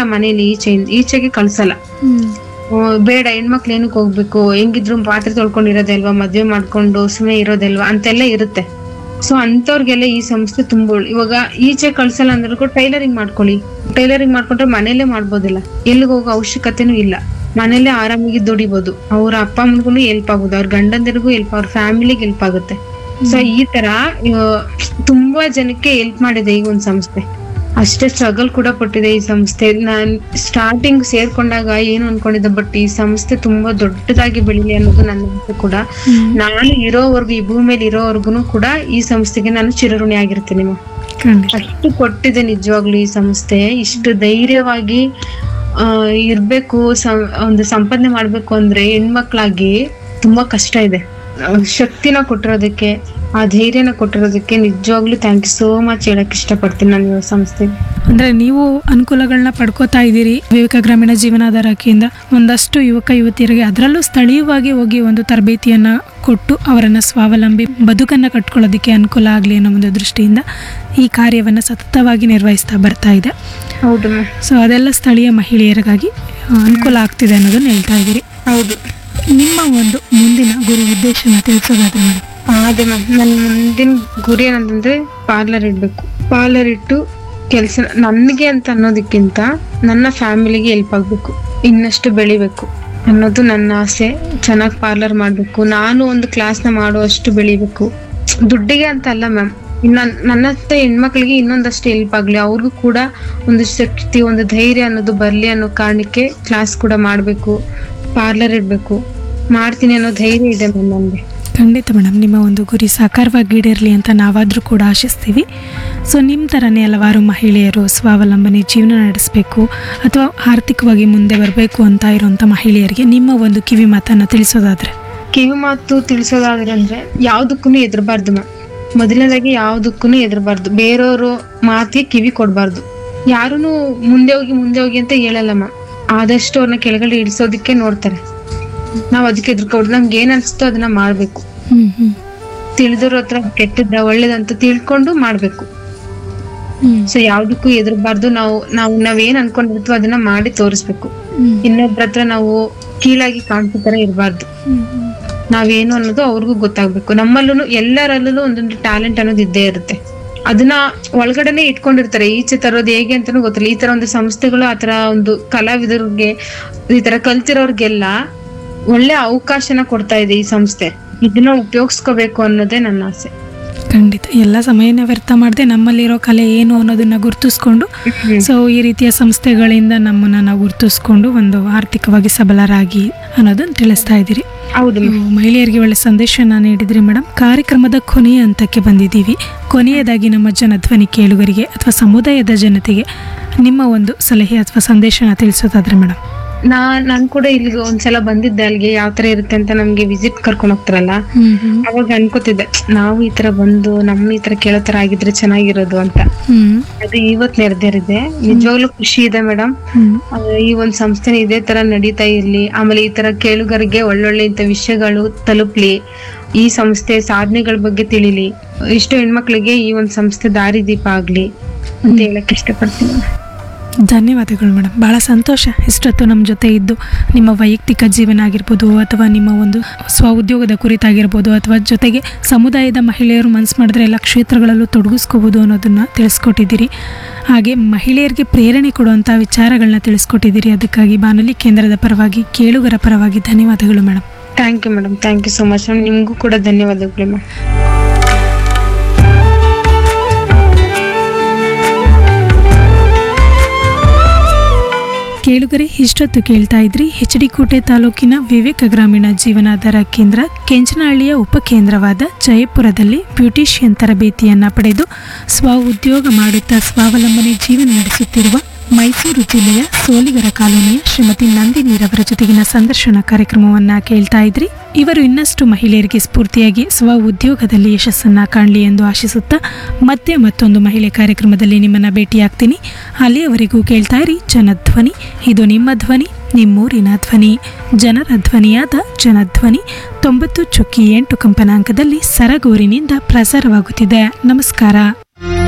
ಮನೇಲಿ ಈಚೆ ಈಚೆಗೆ ಕಳ್ಸಲ್ಲ ಹ್ಮ್ ಆ, ಬೇಡ ಹೆಣ್ಮಕ್ಳು ಏನಕ್ಕೆ ಹೋಗ್ಬೇಕು ಹೆಂಗಿದ್ರು ಪಾತ್ರೆ ತೊಳ್ಕೊಂಡಿರೋದೆ ಅಲ್ವಾ ಮದ್ವೆ ಮಾಡ್ಕೊಂಡು ಸುಮ್ಮನೆ ಇರೋದಲ್ವಾ ಅಂತೆಲ್ಲ ಇರುತ್ತೆ ಸೊ ಅಂತವ್ರಿಗೆಲ್ಲ ಈ ಸಂಸ್ಥೆ ತುಂಬ ಒಳ್ಳೆ- ಇವಾಗ ಈಚೆ ಕಳ್ಸಲ್ಲ ಅಂದ್ರೂ ಟೈಲರಿಂಗ್ ಮಾಡ್ಕೊಳ್ಳಿ ಟೈಲರಿಂಗ್ ಮಾಡ್ಕೊಂಡ್ರೆ ಮನೇಲೆ ಮಾಡ್ಬೋದಿಲ್ಲ ಎಲ್ಲಿಗೆ ಹೋಗೋ ಅವಶ್ಯಕತೆನೂ ಇಲ್ಲ ಮನೇಲೆ ಆರಾಮಾಗಿ ದುಡಿಬೋದು ಅವ್ರ ಅಪ್ಪ ಅಮ್ಮನಿಗೂ ಹೆಲ್ಪ್ ಆಗೋದು ಅವ್ರ ಗಂಡಂದಿರಿಗೂ ಹೆಲ್ಪ್ ಅವ್ರ ಫ್ಯಾಮಿಲಿಗೆ ಹೆಲ್ಪ್ ಆಗುತ್ತೆ ಸೊ ಈ ತರ ಆ, ತುಂಬಾ ಜನಕ್ಕೆ ಹೆಲ್ಪ್ ಮಾಡಿದೆ ಈ ಒಂದು ಸಂಸ್ಥೆ ಅಷ್ಟೇ ಸ್ಟ್ರಗಲ್ ಕೂಡ ಪಟ್ಟಿದೆ ಈ ಸಂಸ್ಥೆ ನಾನ್ ಸ್ಟಾರ್ಟಿಂಗ್ ಸೇರ್ಕೊಂಡಾಗ ಏನು ಅನ್ಕೊಂಡಿದ್ದೆ ಬಟ್ ಈ ಸಂಸ್ಥೆ ತುಂಬಾ ದೊಡ್ಡದಾಗಿ ಬೆಳಿಲಿ ಅನ್ನೋದು ನನ್ನ ಆಸೆ ಕೂಡ ನಾನು ಇರೋವರೆಗೂ ಈ ಭೂಮಿಯಲ್ಲಿ ಇರೋವರೆಗೂ ಕೂಡ ಈ ಸಂಸ್ಥೆಗೆ ನಾನು ಚಿರಋಣಿ ಆಗಿರ್ತೀನಿ ಮ್ಯಾಮ್ ಖಂಡಿತ ಅಷ್ಟು ಕೊಟ್ಟಿದೆ ನಿಜವಾಗ್ಲೂ ಈ ಸಂಸ್ಥೆ ಇಷ್ಟು ಧೈರ್ಯವಾಗಿ ಆ, ಇರ್ಬೇಕು ಸಂ- ಒಂದು ಸಂಪಾದನೆ ಮಾಡ್ಬೇಕು ಅಂದ್ರೆ ಹೆಣ್ಮಕ್ಳಾಗಿ ತುಂಬಾ ಕಷ್ಟ ಇದೆ ಆ, ಶಕ್ತಿನ ಕೊಟ್ಟಿರೋದಕ್ಕೆ ಆ ಧೈರ್ಯನ ಕೊಟ್ಟಿರೋದಕ್ಕೆ ನಿಜವಾಗ್ಲೂ ಥ್ಯಾಂಕ್ ಯು ಸೋ ಮಚ್ ಹೇಳಕ್ ಇಷ್ಟಪಡ್ತೀನಿ ನಾನು ಈ ಸಂಸ್ಥೆಗೆ ಅಂದ್ರೆ ನೀವು ಅನುಕೂಲಗಳನ್ನ ಪಡ್ಕೋತಾ ಇದ್ದೀರಿ ವಿವೇಕ ಗ್ರಾಮೀಣ ಜೀವನಾಧಾರಕ್ಕಿಂದ ಒಂದಷ್ಟು ಯುವಕ ಯುವತಿಯರಿಗೆ ಅದರಲ್ಲೂ ಸ್ಥಳೀಯವಾಗಿ ಹೋಗಿ ಒಂದು ತರಬೇತಿಯನ್ನ ಕೊಟ್ಟು ಅವರನ್ನ ಸ್ವಾವಲಂಬಿ ಬದುಕನ್ನ ಕಟ್ಕೊಳ್ಳೋದಕ್ಕೆ ಅನುಕೂಲ ಆಗಲಿ ಅನ್ನೋ ಒಂದು ದೃಷ್ಟಿಯಿಂದ ಈ ಕಾರ್ಯವನ್ನು ಸತತವಾಗಿ ನಿರ್ವಹಿಸ್ತಾ ಬರ್ತಾ ಇದೆ ಹೌದು ಮ್ಯಾಮ್ ಸೊ ಅದೆಲ್ಲ ಸ್ಥಳೀಯ ಮಹಿಳೆಯರಿಗಾಗಿ ಆ, ಅನುಕೂಲ ಆಗ್ತಿದೆ ಅನ್ನೋದನ್ನ ಹೇಳ್ತಾ ಇದ್ದೀರಿ ಹೌದು ನಿಮ್ಮ ಒಂದು ಮುಂದಿನ ಗುರಿ ಉದ್ದೇಶನ ತಿಳಿಸೋದಾದ್ರೆ ಮೇಡಮ್ ಅದೇ ಮ್ಯಾಮ್ ನನ್ನ ಮುಂದಿನ ಗುರಿ ಏನಂತಂದ್ರೆ ಪಾರ್ಲರ್ ಇಡ್ಬೇಕು ಪಾರ್ಲರ್ ಇಟ್ಟು ಕೆಲಸ ನನಗೆ ಅಂತ ಅನ್ನೋದಕ್ಕಿಂತ ನನ್ನ ಫ್ಯಾಮಿಲಿಗೆ ಹೆಲ್ಪ್ ಆಗ್ಬೇಕು ಇನ್ನಷ್ಟು ಬೆಳಿಬೇಕು ಅನ್ನೋದು ನನ್ನ ಆಸೆ ಚೆನ್ನಾಗಿ ಪಾರ್ಲರ್ ಮಾಡಬೇಕು ನಾನು ಒಂದು ಕ್ಲಾಸ್ನ ಮಾಡುವಷ್ಟು ಬೆಳಿಬೇಕು ದುಡ್ಡಿಗೆ ಅಂತ ಅಲ್ಲ ಮ್ಯಾಮ್ ಇನ್ನ ನನ್ನಂತ ಹೆಣ್ಮಕ್ಳಿಗೆ ಇನ್ನೊಂದಷ್ಟು ಹೆಲ್ಪ್ ಆಗ್ಲಿ ಅವ್ರಿಗೂ ಕೂಡ ಒಂದು ಶಕ್ತಿ ಒಂದು ಧೈರ್ಯ ಅನ್ನೋದು ಬರ್ಲಿ ಅನ್ನೋ ಕಾರಣಕ್ಕೆ ಕ್ಲಾಸ್ ಕೂಡ ಮಾಡಬೇಕು ಪಾರ್ಲರ್ ಇಡಬೇಕು ಮಾಡ್ತೀನಿ ಅನ್ನೋ ಧೈರ್ಯ ಇದೆ ಮ್ಯಾಮ್ ನನಗೆ ಖಂಡಿತ ಮೇಡಮ್ ನಿಮ್ಮ ಒಂದು ಗುರಿ ಸಾಕಾರವಾಗಿ ಈಡೇರಲಿ ಅಂತ ನಾವಾದರೂ ಕೂಡ ಆಶಿಸ್ತೀವಿ ಸೊ ನಿಮ್ಮ ಥರನೇ ಹಲವಾರು ಮಹಿಳೆಯರು ಸ್ವಾವಲಂಬನೆ ಜೀವನ ನಡೆಸಬೇಕು ಅಥವಾ ಆರ್ಥಿಕವಾಗಿ ಮುಂದೆ ಬರಬೇಕು ಅಂತ ಇರುವಂಥ ಮಹಿಳೆಯರಿಗೆ ನಿಮ್ಮ ಒಂದು ಕಿವಿ ಮಾತನ್ನು ತಿಳಿಸೋದಾದ್ರೆ ಕಿವಿ ಮಾತು ತಿಳಿಸೋದಾದ್ರೆ ಅಂದ್ರೆ ಯಾವ್ದಕ್ಕೂ ಎದುರಬಾರ್ದು ಮ್ಯಾಮ್ ಮೊದಲನೇದಾಗಿ ಯಾವ್ದಕ್ಕೂ ಎದುರಬಾರ್ದು ಬೇರೆಯವರು ಮಾತಿಗೆ ಕಿವಿ ಕೊಡಬಾರ್ದು ಯಾರೂನು ಮುಂದೆ ಹೋಗಿ ಮುಂದೆ ಹೋಗಿ ಅಂತ ಹೇಳಲ್ಲ ಮ್ಯಾಮ್ ಆದಷ್ಟು ಅವ್ರನ್ನ ಕೆಳಗಡೆ ಇಳಿಸೋದಕ್ಕೆ ನೋಡ್ತಾರೆ ನಾವ್ ಅದಕ್ಕೆ ಎದುರ್ಕೊಡ್ದು ನಮ್ಗೆ ಏನ್ ಅನ್ಸುತ್ತೋ ಅದನ್ನ ಮಾಡ್ಬೇಕು ಹ್ಞೂ ಹ್ಞೂ ತಿಳಿದವ್ರ ಹತ್ರ ಕೆಟ್ಟದ್ದ ಒಳ್ಳೇದಂತ ತಿಳ್ಕೊಂಡು ಮಾಡ್ಬೇಕು ಹ್ಞೂ ಸೊ ಯಾವ್ದಕ್ಕೂ ಎದುರಬಾರ್ದು ನಾವು ನಾವು ನಾವೇನ್ ಅನ್ಕೊಂಡಿರ್ತೀವೋ ಅದನ್ನ ಮಾಡಿ ತೋರಿಸ್ಬೇಕು ಇನ್ನೊಬ್ರ ಹತ್ರ ನಾವು ಕೀಳಾಗಿ ಕಾಣಿಸೋ ತರ ಇರಬಾರ್ದು ನಾವೇನು ಅನ್ನೋದು ಅವ್ರಿಗೂ ಗೊತ್ತಾಗ್ಬೇಕು ನಮ್ಮಲ್ಲೂ ಎಲ್ಲರಲ್ಲೂ ಒಂದೊಂದು ಟ್ಯಾಲೆಂಟ್ ಅನ್ನೋದು ಇದ್ದೇ ಇರುತ್ತೆ ಅದನ್ನ ಒಳಗಡೆನೆ ಇಟ್ಕೊಂಡಿರ್ತಾರೆ ಈಚೆ ತರೋದು ಹೇಗೆ ಅಂತಾನೂ ಗೊತ್ತಿಲ್ಲ ಈ ತರ ಒಂದು ಸಂಸ್ಥೆಗಳು ಆತರ ಒಂದು ಕಲಾವಿದರಿಗೆ ಈ ತರ ಕಲ್ತಿರೋರ್ಗೆಲ್ಲ ಒಳ್ಳೆ ಅವಕಾಶನ ಕೊಡ್ತಾ ಇದೆ ಈ ಸಂಸ್ಥೆ ಇದನ್ನ ಉಪಯೋಗಿಸ್ಕೋಬೇಕು ಅನ್ನೋದೇ ನನ್ನ ಆಸೆ ಖಂಡಿತ ಎಲ್ಲ ಸಮಯನ ವ್ಯರ್ಥ ಮಾಡದೆ ನಮ್ಮಲ್ಲಿರೋ ಕಲೆ ಏನು ಅನ್ನೋದನ್ನ ಗುರುತಿಸ್ಕೊಂಡು ಸೊ ಈ ರೀತಿಯ ಸಂಸ್ಥೆಗಳಿಂದ ನಮ್ಮನ್ನು ನಾವು ಗುರುತಿಸ್ಕೊಂಡು ಒಂದು ಆರ್ಥಿಕವಾಗಿ ಸಬಲರಾಗಿ ಅನ್ನೋದನ್ನು ತಿಳಿಸ್ತಾ ಇದ್ದೀರಿ ಹೌದು ನೀವು ಮಹಿಳೆಯರಿಗೆ ಒಳ್ಳೆ ಸಂದೇಶನ ನೀಡಿದ್ರಿ ಮೇಡಮ್ ಕಾರ್ಯಕ್ರಮದ ಕೊನೆಯ ಹಂತಕ್ಕೆ ಬಂದಿದ್ದೀವಿ ಕೊನೆಯದಾಗಿ ನಮ್ಮ ಜನಧ್ವನಿ ಕೇಳುಗರಿಗೆ ಅಥವಾ ಸಮುದಾಯದ ಜನತೆಗೆ ನಿಮ್ಮ ಒಂದು ಸಲಹೆ ಅಥವಾ ಸಂದೇಶನ ತಿಳಿಸೋದಾದ್ರೆ ಮೇಡಮ್ ನಾ ನಾನ್ ಕೂಡ ಇಲ್ಲಿಗೆ ಒಂದ್ಸಲ ಬಂದಿದ್ದೆ ಅಲ್ಲಿಗೆ ಯಾವ ತರ ಇರುತ್ತೆ ಅಂತ ನಮ್ಗೆ ವಿಸಿಟ್ ಕರ್ಕೊಂಡ್ ಹೋಗ್ತಾರಲ್ಲ ಅವಾಗ ಅನ್ಕೋತಿದ್ದೆ ನಾವು ಈ ತರ ಬಂದು ನಮ್ಮ ಈ ತರ ಕೇಳೋ ತರ ಆಗಿದ್ರೆ ಚೆನ್ನಾಗಿರೋದು ಅಂತ ಹ್ಮ್ ಅದು ಇವತ್ ನೆರವೇರಿದೆ ನಿಜವಾಗ್ಲೂ ಖುಷಿ ಇದೆ ಮೇಡಮ್ ಹ್ಮ್ ಈ ಒಂದ್ ಸಂಸ್ಥೆ ಇದೇ ತರ ನಡೀತಾ ಇರ್ಲಿ ಆಮೇಲೆ ಈ ತರ ಕೇಳುಗರಿಗೆ ಒಳ್ಳೊಳ್ಳೆ ಇಂಥ ವಿಷಯಗಳು ತಲುಪ್ಲಿ ಈ ಸಂಸ್ಥೆ ಸಾಧನೆಗಳ ಬಗ್ಗೆ ತಿಳಿಲಿ ಇಷ್ಟು ಹೆಣ್ಮಕ್ಳಿಗೆ ಈ ಒಂದ್ ಸಂಸ್ಥೆ ದಾರಿದೀಪ ಆಗ್ಲಿ ಅಂತ ಹೇಳಕ್ ಇಷ್ಟಪಡ್ತೀನಿ ಧನ್ಯವಾದಗಳು ಮೇಡಮ್ ಬಹಳ ಸಂತೋಷ ಇಷ್ಟೊತ್ತು ನಮ್ಮ ಜೊತೆ ಇದ್ದು ನಿಮ್ಮ ವೈಯಕ್ತಿಕ ಜೀವನ ಆಗಿರ್ಬೋದು ಅಥವಾ ನಿಮ್ಮ ಒಂದು ಸ್ವ ಉದ್ಯೋಗದ ಕುರಿತಾಗಿರ್ಬೋದು ಅಥವಾ ಜೊತೆಗೆ ಸಮುದಾಯದ ಮಹಿಳೆಯರು ಮನಸ್ಸು ಮಾಡಿದ್ರೆ ಎಲ್ಲ ಕ್ಷೇತ್ರಗಳಲ್ಲೂ ತೊಡಗಿಸ್ಕೋಬೋದು ಅನ್ನೋದನ್ನು ತಿಳಿಸ್ಕೊಟ್ಟಿದ್ದೀರಿ ಹಾಗೆ ಮಹಿಳೆಯರಿಗೆ ಪ್ರೇರಣೆ ಕೊಡುವಂಥ ವಿಚಾರಗಳನ್ನ ತಿಳಿಸ್ಕೊಟ್ಟಿದ್ದೀರಿ ಅದಕ್ಕಾಗಿ ಬಾನುಲಿ ಕೇಂದ್ರದ ಪರವಾಗಿ ಕೇಳುಗರ ಪರವಾಗಿ ಧನ್ಯವಾದಗಳು madam thank you madam thank you so much ನಿಮ್ಗೂ ಕೂಡ ಧನ್ಯವಾದಗಳು ಮ್ಯಾಮ್ ಕೇಳುಗರೆ ಇಷ್ಟೊತ್ತು ಕೇಳ್ತಾ ಇದ್ರಿ ಎಚ್ ಡಿ ಕೋಟೆ ತಾಲೂಕಿನ ವಿವೇಕ ಗ್ರಾಮೀಣ ಜೀವನಾಧಾರ ಕೇಂದ್ರ ಕೆಂಚನಹಳ್ಳಿಯ ಉಪಕೇಂದ್ರವಾದ ಜಯಪುರದಲ್ಲಿ ಬ್ಯೂಟಿಷಿಯನ್ ತರಬೇತಿಯನ್ನ ಪಡೆದು ಸ್ವ ಉದ್ಯೋಗ ಮಾಡುತ್ತಾ ಸ್ವಾವಲಂಬನೆ ಜೀವನ ನಡೆಸುತ್ತಿರುವ ಮೈಸೂರು ಜಿಲ್ಲೆಯ ಸೋಲಿಗರ ಕಾಲೋನಿಯ ಶ್ರೀಮತಿ ನಂದಿನಿರವರ ಜೊತೆಗಿನ ಸಂದರ್ಶನ ಕಾರ್ಯಕ್ರಮವನ್ನ ಕೇಳ್ತಾ ಇದ್ರಿ ಇವರು ಇನ್ನಷ್ಟು ಮಹಿಳೆಯರಿಗೆ ಸ್ಫೂರ್ತಿಯಾಗಿ ಸ್ವ ಉದ್ಯೋಗದಲ್ಲಿ ಯಶಸ್ಸನ್ನ ಕಾಣಲಿ ಎಂದು ಆಶಿಸುತ್ತಾ ಮತ್ತೆ ಮತ್ತೊಂದು ಮಹಿಳೆ ಕಾರ್ಯಕ್ರಮದಲ್ಲಿ ನಿಮ್ಮನ್ನ ಭೇಟಿಯಾಗ್ತೀನಿ ಅಲ್ಲಿಯವರೆಗೂ ಕೇಳ್ತಾ ಇರಿ ಜನಧ್ವನಿ ಇದು ನಿಮ್ಮ ಧ್ವನಿ ನಿಮ್ಮೂರಿನ ಧ್ವನಿ ಜನರ ಧ್ವನಿಯಾದ ಜನಧ್ವನಿ ತೊಂಬತ್ತು ಚುಕ್ಕಿ ಎಂಟು ಕಂಪನಾಂಕದಲ್ಲಿ ಸರಗೂರಿನಿಂದ ಪ್ರಸಾರವಾಗುತ್ತಿದೆ ನಮಸ್ಕಾರ